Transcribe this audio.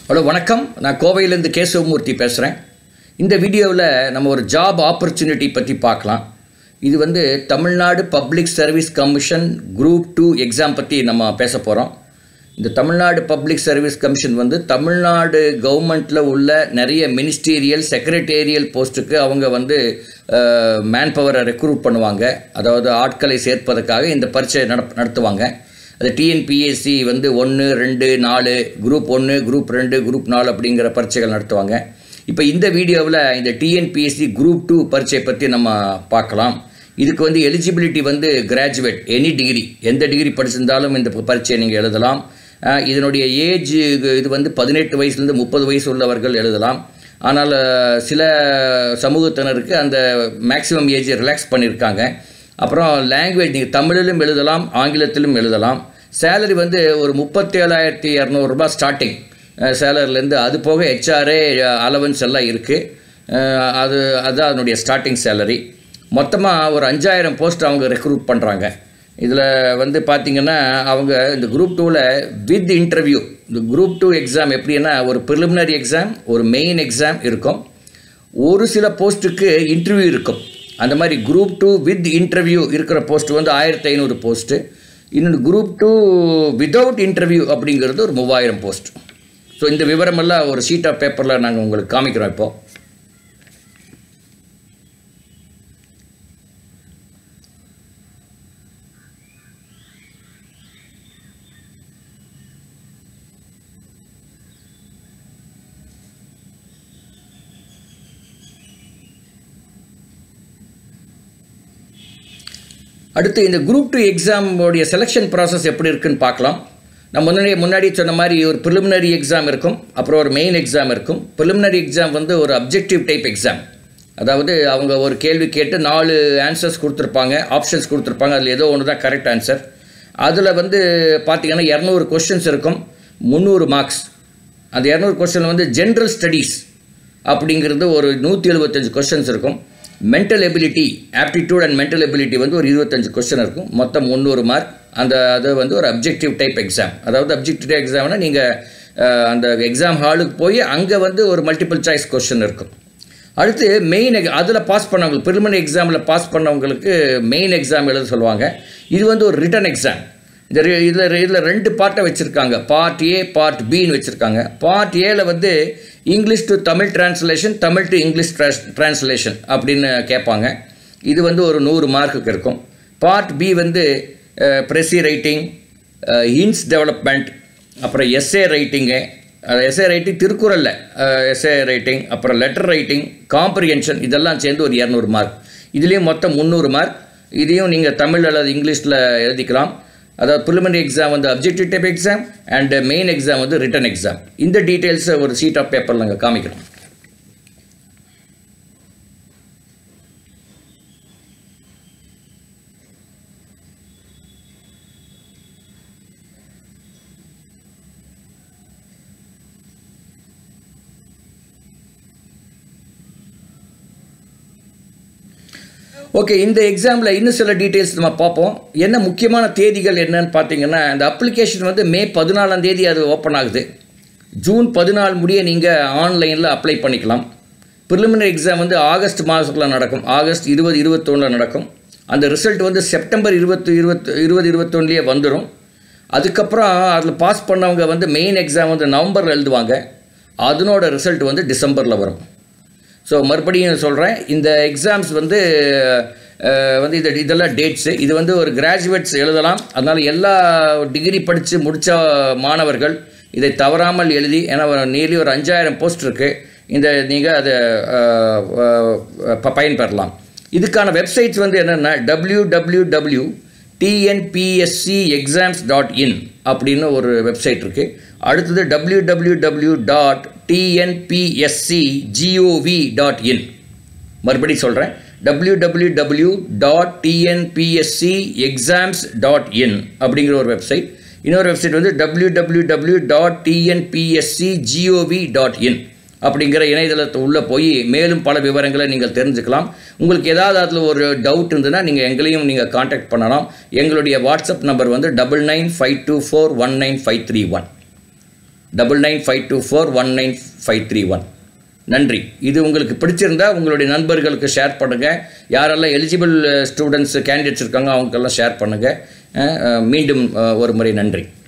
hello வணக்கம் நான் கோவையிலேருந்து கேசவமூர்த்தி பேசுகிறேன் இந்த வீடியோவில் நம்ம ஒரு ஜாப் ஆப்பர்ச்சுனிட்டி பற்றி பார்க்கலாம் இது வந்து Tamil Nadu public service commission group two exam பற்றி நம்ம பேச போகிறோம் இந்த தமிழ்நாடு பப்ளிக் சர்வீஸ் கமிஷன் வந்து தமிழ்நாடு கவர்மெண்ட்டில் உள்ள நிறைய மினிஸ்டீரியல் செக்ரட்டேரியல் போஸ்ட்டுக்கு அவங்க வந்து மேன் பவரை ரெக்ரூட் பண்ணுவாங்க அதாவது ஆட்களை சேர்ப்பதற்காக இந்த பரீட்சை நட நடத்துவாங்க அது டிஎன்பிஎஸ்சி வந்து ஒன்று ரெண்டு நாலு குரூப் ஒன்று குரூப் ரெண்டு குரூப் நாலு அப்படிங்கிற பரீட்சைகள் நடத்துவாங்க இப்போ இந்த வீடியோவில் இந்த டிஎன்பிஎஸ்சி குரூப் டூ பரீட்சை பற்றி நம்ம பார்க்கலாம் இதுக்கு வந்து எலிஜிபிலிட்டி வந்து கிராஜுவேட் எனி டிகிரி எந்த டிகிரி படிச்சிருந்தாலும் இந்த பரீட்சையை நீங்கள் எழுதலாம் அஹ் இதனுடைய ஏஜ் இது வந்து பதினெட்டு வயசுலேருந்து முப்பது வயசு உள்ளவர்கள் எழுதலாம் ஆனால் அஹ், சில சமூகத்தினருக்கு அந்த மேக்ஸிமம் ஏஜ் ரிலாக்ஸ் பண்ணியிருக்காங்க அப்புறம் லாங்குவேஜ் நீங்கள் தமிழிலும் எழுதலாம் ஆங்கிலத்திலும் எழுதலாம் சேலரி வந்து ஒரு முப்பத்தேழாயிரத்தி இரநூறுபா ஸ்டார்டிங் சேலரிலேருந்து அது போக ஹெச்ஆர்ஏ அலவன்ஸ் எல்லாம் இருக்குது அது அதுதான் அதனுடைய ஸ்டார்டிங் சேலரி மொத்தமாக ஒரு அஞ்சாயிரம் போஸ்ட் அவங்க ரெக்ரூட் பண்ணுறாங்க இதில் வந்து பார்த்திங்கன்னா அவங்க இந்த குரூப் டூவில் வித் இன்டர்வியூ இந்த குரூப் டூ எக்ஸாம் எப்படின்னா ஒரு ப்ரிலிமினரி எக்ஸாம் ஒரு மெயின் எக்ஸாம் இருக்கும் ஒரு சில போஸ்ட்டுக்கு இன்டர்வியூ இருக்கும் அந்த மாதிரி குரூப் டூ வித் இன்டர்வியூ இருக்கிற போஸ்ட் வந்து ஆயிரத்தி ஐநூறு போஸ்ட்டு இன்னொன்று குரூப் டூ வித்தவுட் இன்டர்வியூ அப்படிங்கிறது ஒரு மூவாயிரம் போஸ்ட் ஸோ இந்த விவரமெல்லாம் ஒரு ஷீட் ஆஃப் பேப்பரில் நாங்கள் உங்களுக்கு காமிக்கிறோம் இப்போது அடுத்து இந்த குரூப் டூ எக்ஸாமோடைய செலெக்ஷன் ப்ராசஸ் எப்படி இருக்குன்னு பார்க்கலாம் நான் முன்னாடி முன்னாடி சொன்ன மாதிரி ஒரு ப்ரிலிமினரி எக்ஸாம் இருக்கும் அப்புறம் ஒரு மெயின் எக்ஸாம் இருக்கும் ப்ரிலிமினரி எக்ஸாம் வந்து ஒரு அப்ஜெக்டிவ் டைப் எக்ஸாம் அதாவது அவங்க ஒரு கேள்வி கேட்டு நாலு ஆன்சர்ஸ் கொடுத்துருப்பாங்க ஆப்ஷன்ஸ் கொடுத்துருப்பாங்க அதில் ஏதோ ஒன்று தான் கரெக்ட் ஆன்சர் அதில் வந்து பார்த்தீங்கன்னா இரநூறு கொஸ்டின்ஸ் இருக்கும் முந்நூறு மார்க்ஸ் அந்த இரநூறு கொஸ்டின் வந்து ஜென்ரல் ஸ்டடீஸ் அப்படிங்கிறது ஒரு நூற்றி எழுபத்தஞ்சு கொஸ்டின்ஸ் இருக்கும் mental ability aptitude and mental ability வந்து ஒரு இருபத்தஞ்சு கொஸ்டின் இருக்கும் மொத்தம் முந்நூறு மார்க் அந்த அது வந்து ஒரு அப்ஜெக்டிவ் டைப் எக்ஸாம் அதாவது அப்ஜெக்டிவ் டைப் எக்ஸாம்னா நீங்கள் அந்த எக்ஸாம் ஹாலுக்கு போய் அங்கே வந்து ஒரு மல்டிபிள் சாய்ஸ் கொஸ்டின் இருக்கும் அடுத்து மெயின் அதில் பாஸ் பண்ணவங்களுக்கு ப்ரிலிமினரி எக்ஸாமில் பாஸ் பண்ணவங்களுக்கு மெயின் எக்ஸாம் எழுத சொல்லுவாங்க இது வந்து ஒரு ரிட்டன் எக்ஸாம் இந்த இதில் இதில் ரெண்டு பார்ட்டை வச்சுருக்காங்க பார்ட் ஏ பார்ட் பின்னு வச்சுருக்காங்க பார்ட் ஏல வந்து English to Tamil translation Tamil to English translation அப்படின்னு கேட்பாங்க இது வந்து ஒரு நூறு மார்க்குக்கு இருக்கும் பார்ட் பி வந்து ப்ரெஸி ரைட்டிங் ஹின்ஸ் டெவலப்மெண்ட் அப்புறம் எஸ்ஏ ரைட்டிங்கு எஸ்ஏ ரைட்டிங் திருக்குறளில் எஸ்ஏ ரைட்டிங் அப்புறம் லெட்டர் ரைட்டிங் காம்ப்ரிஹென்ஷன் இதெல்லாம் சேர்ந்து ஒரு இரநூறு மார்க் இதுலேயும் மொத்தம் முந்நூறு மார்க் இதையும் நீங்கள் தமிழ் அல்லது இங்கிலீஷில் எழுதிக்கலாம் அதாவது ப்ரிலிமினரி எக்ஸாம் வந்து objective type exam and main exam வந்து ரிட்டன் எக்ஸாம் இந்த டீட்டெயில்ஸை ஒரு ஷீட் ஆஃப் பேப்பரில் நாங்கள் காமிக்கிறோம் ஓகே இந்த எக்ஸாமில் இன்னும் சில டீட்டெயில்ஸ் நம்ம பார்ப்போம் என்ன முக்கியமான தேதிகள் என்னன்னு பார்த்தீங்கன்னா இந்த அப்ளிகேஷன் வந்து மே பதினாலாம் தேதி அது ஓப்பன் ஆகுது ஜூன் பதினாலு முடிய நீங்கள் ஆன்லைனில் அப்ளை பண்ணிக்கலாம் ப்ரிலிமினரி எக்ஸாம் வந்து ஆகஸ்ட் மாதத்தில் நடக்கும் ஆகஸ்ட் இருபது இருபத்தொன்னில் நடக்கும் அந்த ரிசல்ட் வந்து செப்டம்பர் இருபத்து இருபத்து இருபது இருபத்தொன்னுலேயே வந்துடும் அதுக்கப்புறம் அதில் பாஸ் பண்ணவங்க வந்து மெயின் எக்ஸாம் வந்து நவம்பரில் எழுதுவாங்க அதனோட ரிசல்ட் வந்து டிசம்பரில் வரும் ஸோ மறுபடியும் சொல்கிறேன் இந்த எக்ஸாம்ஸ் வந்து அஹ், வந்து இது இதெல்லாம் டேட்ஸு இது வந்து ஒரு கிராஜுவேட்ஸ் எழுதலாம் அதனால் எல்லா டிகிரி படித்து முடித்த மாணவர்கள் இதை தவறாமல் எழுதி ஏன்னா நியர்லி ஒரு அஞ்சாயிரம் போஸ்ட் இருக்குது இந்த நீங்கள் அதை அஹ், அஹ், ப- பயன்பெறலாம் இதுக்கான வெப்சைட்ஸ் வந்து என்னென்னா W W W TNPSC exams dot in அப்படின்னு ஒரு வெப்சைட் இருக்குது அடுத்தது W W W dot TNPSC GOV dot in மறுபடியும் சொல்கிறேன் W W W dot TNPSC exams dot in அப்படிங்கிற ஒரு வெப்சைட் இன்னொரு வெப்சைட் வந்து W W W dot TNPSC GOV dot in அப்படிங்கிற இணையதளத்தை உள்ளே போய் மேலும் பல விவரங்களை நீங்கள் தெரிஞ்சுக்கலாம் உங்களுக்கு ஏதாவது அதில் ஒரு டவுட் இருந்ததுன்னா நீங்கள் எங்களையும் நீங்கள் காண்டாக்ட் பண்ணலாம் எங்களுடைய வாட்ஸ்அப் நம்பர் வந்து double nine five two four one nine five three one double nine five two four one nine five three one நன்றி இது உங்களுக்கு பிடிச்சிருந்தா உங்களுடைய நண்பர்களுக்கு ஷேர் பண்ணுங்கள் யாரெல்லாம் எலிஜிபிள் ஸ்டூடெண்ட்ஸ் கேண்டிடேட்ஸ் இருக்காங்க அவங்களுக்கெல்லாம் ஷேர் பண்ணுங்கள் மீண்டும் அஹ், ஒரு முறை நன்றி